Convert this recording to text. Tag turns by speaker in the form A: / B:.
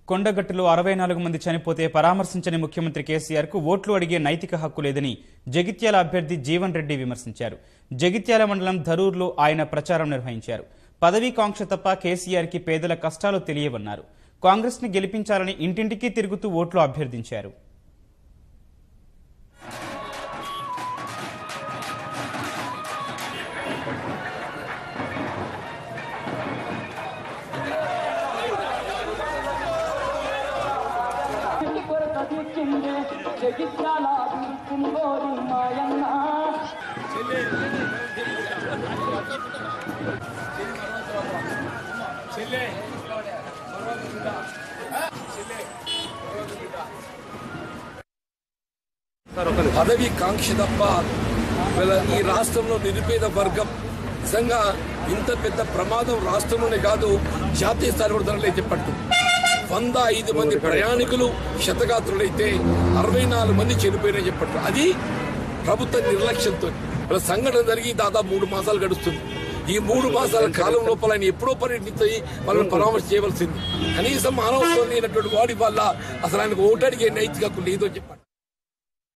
A: కొండగట్టులో అరవై నాలుగు మంది చనిపోతే పరామర్శించని ముఖ్యమంత్రి కేసీఆర్ కు ఓట్లు అడిగే నైతిక హక్కు లేదని జగిత్యాల అభ్యర్థి జీవన్ రెడ్డి విమర్శించారు జగిత్యాల మండలం ధరూర్లో ఆయన ప్రచారం నిర్వహించారు పదవీ కాంక్ష తప్ప కేసీఆర్ కి పేదల కష్టాలు తెలియవన్నారు కాంగ్రెస్ ని గెలిపించాలని ఇంటింటికి తిరుగుతూ ఓట్లు అభ్యర్థించారు
B: కొరత తీర్చిందే జగిత్యాల కుంగోరి మాయన్న
C: పదవి కాంక్ష తప్ప వీళ్ళ ఈ రాష్ట్రంలో నిరుపేద వర్గం నిజంగా ఇంత పెద్ద ప్రమాదం రాష్ట్రంలోనే కాదు జాతీయ స్థాయి కూడా జరగలేదు చెప్పట్టు వంద ఐదు మంది ప్రయాణికులు శతగాత్రులైతే అరవై నాలుగు మంది చనిపోయినా చెప్పట్టు అది ప్రభుత్వ నిర్లక్ష్యంతో వీళ్ళ సంఘటన జరిగి దాదాపు మూడు మాసాలు గడుస్తుంది ఈ మూడు మాసాల కాలం లోపల ఆయన ఎప్పుడో పర్యటించి వాళ్ళని పరామర్శ చేయవలసింది కనీసం మానవత్వం లేనటువంటి వాడి వల్ల అసలు ఆయనకు ఓటడిగే నైతిక హక్కు లేదో చెప్పండి